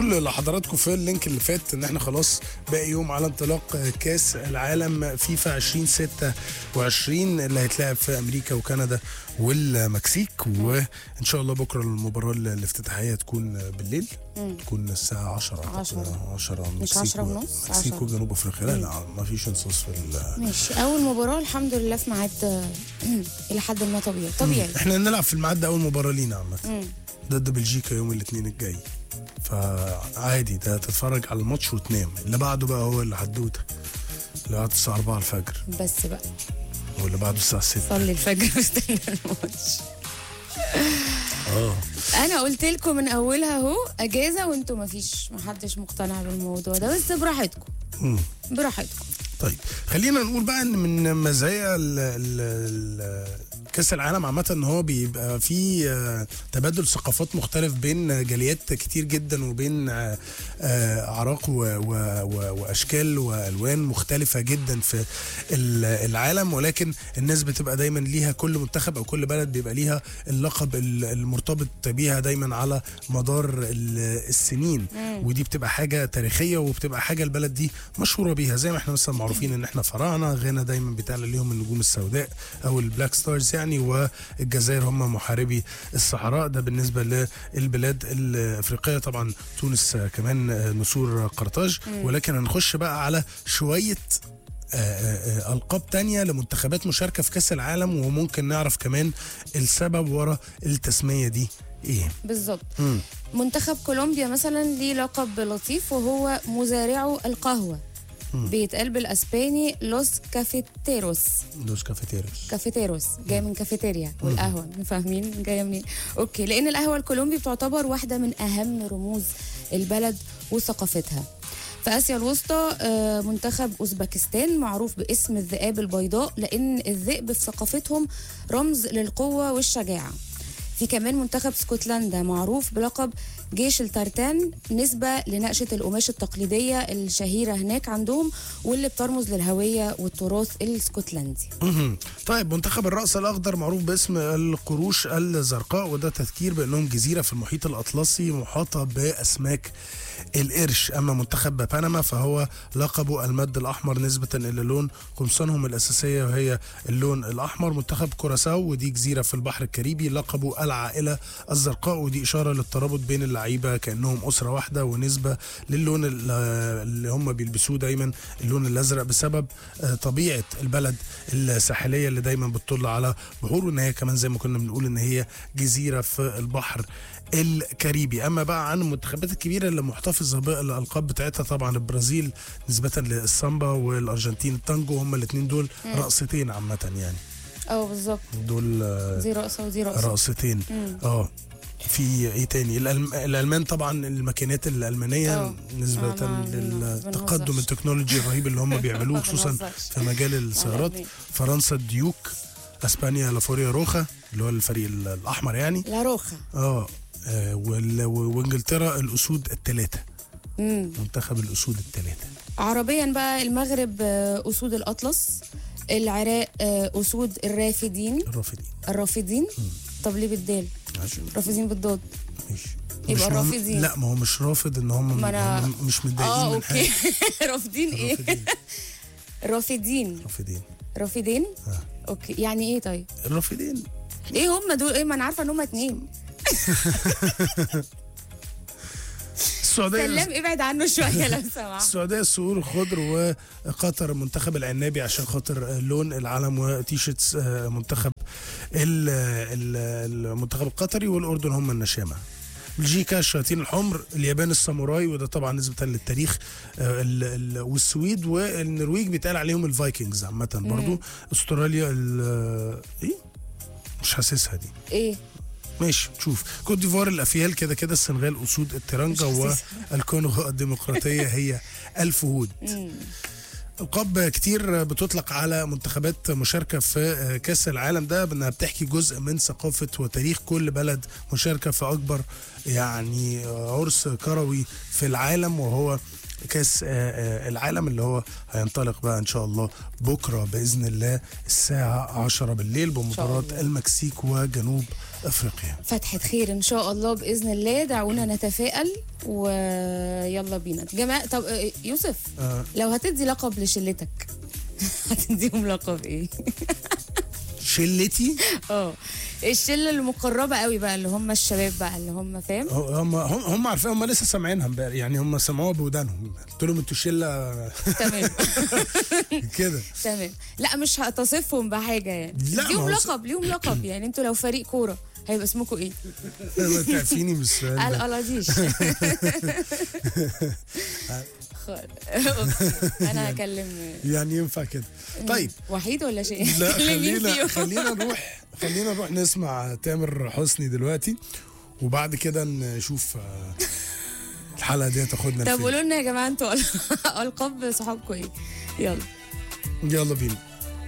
بنقول لحضراتكم في اللينك اللي فات ان احنا خلاص باقي يوم على انطلاق كاس العالم فيفا 2026 اللي هيتلعب في امريكا وكندا والمكسيك وان شاء الله بكره المباراه الافتتاحيه تكون بالليل تكون الساعه 10 أعتقد. عشرة. 10 مش المكسيك عشرة و- ونص؟ المكسيك عشرة. وجنوب افريقيا لا لا ما فيش انصاص في ال- ماشي اول مباراه الحمد لله في ميعاد آه، الى حد ما طبيعي طبيعي احنا نلعب في الميعاد ده اول مباراه لينا عامه مم. ضد بلجيكا يوم الاثنين الجاي فعادي ده تتفرج على الماتش وتنام اللي بعده بقى هو اللي حدوته اللي بعده الساعة 4 الفجر بس بقى واللي بعده الساعة 6 صلي الفجر واستنى الماتش اه انا قلت لكم من اولها اهو اجازه وانتوا ما فيش ما حدش مقتنع بالموضوع ده بس براحتكم مم. براحتكم طيب خلينا نقول بقى ان من مزايا ال- ال- ال- كاس العالم عامة ان هو بيبقى فيه آه، تبادل ثقافات مختلف بين جاليات كتير جدا وبين آه، آه، اعراق و- و- و- واشكال والوان مختلفة جدا في ال- العالم ولكن الناس بتبقى دايما ليها كل منتخب او كل بلد بيبقى ليها اللقب ال- المرتبط بيها دايما على مدار ال- السنين ودي بتبقى حاجة تاريخية وبتبقى حاجة البلد دي مشهورة بيها زي ما احنا مثلا معروفين ان احنا فراعنة غانا دايما بيتقال ليهم النجوم السوداء او البلاك ستارز يعني والجزائر هم محاربي الصحراء ده بالنسبة للبلاد الافريقية طبعا تونس آه، كمان آه، نسور قرطاج ولكن هنخش بقى على شوية آه، آه، آه، القاب تانية لمنتخبات مشاركه في كاس العالم وممكن نعرف كمان السبب ورا التسميه دي ايه بالظبط مم. منتخب كولومبيا مثلا ليه لقب لطيف وهو مزارعو القهوه بيتقال بالاسباني لوس كافيتيروس دوس كافيتيريوس كافيتيروس جاي من كافيتيريا والقهوه فاهمين جايه منين اوكي لان القهوه الكولومبي بتعتبر واحده من اهم رموز البلد وثقافتها في اسيا الوسطى آه، منتخب اوزبكستان معروف باسم الذئاب البيضاء لان الذئب في ثقافتهم رمز للقوه والشجاعه في كمان منتخب اسكتلندا معروف بلقب جيش الترتان نسبة لنقشة القماش التقليدية الشهيرة هناك عندهم واللي بترمز للهوية والتراث الاسكتلندي مهم. طيب منتخب الرأس الأخضر معروف باسم القروش الزرقاء وده تذكير بأنهم جزيرة في المحيط الأطلسي محاطة بأسماك القرش أما منتخب بنما فهو لقبه المد الأحمر نسبة إلى لون قمصانهم الأساسية وهي اللون الأحمر منتخب كوراساو ودي جزيرة في البحر الكاريبي لقبه العائلة الزرقاء ودي إشارة للترابط بين اللعيبة كأنهم أسرة واحدة ونسبة للون ال- اللي هم بيلبسوه دايما اللون الأزرق بسبب آه، طبيعة البلد الساحلية اللي دايما بتطل على بحور وإن هي كمان زي ما كنا بنقول إن هي جزيرة في البحر الكاريبي اما بقى عن المنتخبات الكبيره اللي محتفظه بالالقاب بتاعتها طبعا البرازيل نسبه للسامبا والارجنتين التانجو هم الاثنين دول رقصتين عامه يعني اه بالظبط دول آه، دي رقصة ودي رقصة رقصتين اه في ايه تاني الألم... الالمان طبعا الماكينات الالمانيه آه. نسبه آه، ما- للتقدم بنهزرش. التكنولوجي الرهيب اللي هم بيعملوه خصوصا بنهزرش. في مجال السيارات الألمان. فرنسا الديوك اسبانيا لافوريا روخا اللي هو الفريق ال- الاحمر يعني لا روخة اه آه، وال- و- وانجلترا الاسود الثلاثه مم. منتخب الاسود الثلاثه عربيا بقى المغرب آه، أسود الأطلس العراق آه، أسود الرافدين الرافدين الرافدين طب ليه بالدال عشان رافدين بالضاد ماشي يبقى مش مهم- رافضين. لا ما هو مش رافض ان هم, ما أنا- هم مش متضايقين اه من حاجه اوكي رافدين ايه الرافدين رافدين رافدين رافدين آه. اوكي يعني ايه طيب الرافدين ايه هم دول ايه ما انا عارفه ان هم اتنين السعوديه سلام ابعد عنه شويه لو سمحت السعوديه السور الخضر وقطر المنتخب العنابي عشان خاطر لون العلم وتيشيرتس آه، منتخب ال- ال- المنتخب القطري والاردن هم النشامه بلجيكا الشياطين الحمر اليابان الساموراي وده طبعا نسبة للتاريخ آه، ال- ال- والسويد والنرويج بيتقال عليهم الفايكنجز عامة برضو استراليا ال- ايه مش حاسسها دي ايه ماشي نشوف كوت ديفوار الافيال كده كده السنغال اسود الترنجة مش حاسسها. والكونغو الديمقراطية هي الفهود القاب كتير بتطلق على منتخبات مشاركة في كأس العالم ده بأنها بتحكي جزء من ثقافة وتاريخ كل بلد مشاركة في أكبر يعني عرس كروي في العالم وهو كاس آه، آه، العالم اللي هو هينطلق بقى ان شاء الله بكره باذن الله الساعه 10 بالليل بمباراه الله. المكسيك وجنوب افريقيا فتحة خير ان شاء الله باذن الله دعونا نتفائل ويلا بينا جماعة طب آه، يوسف آه. لو هتدي لقب لشلتك هتديهم لقب ايه؟ شلتي اه الشله المقربه قوي بقى اللي هم الشباب بقى اللي هم فاهم هم هم هم عارفين هم لسه سامعينها امبارح يعني هم سمعوها بودانهم قلت لهم انتوا شله تمام كده تمام لا مش هتصفهم بحاجه يعني لا، ما ليهم هو لقب ليهم لقب يعني انتوا لو فريق كوره هيبقى اسمكم ايه؟ ما تعرفيني بالسؤال ده. القلاطيش خ- أوكي. انا هكلم يعني ينفع كده طيب وحيد ولا شيء؟ لا هكلم مين خلينا فيهم؟ خلينا نروح خلينا نروح نسمع تامر حسني دلوقتي وبعد كده نشوف آه، الحلقه دي هتاخدنا طب لفين قولوا لنا يا جماعه انتوا القاب صحابكم ايه؟ يلا يلا بينا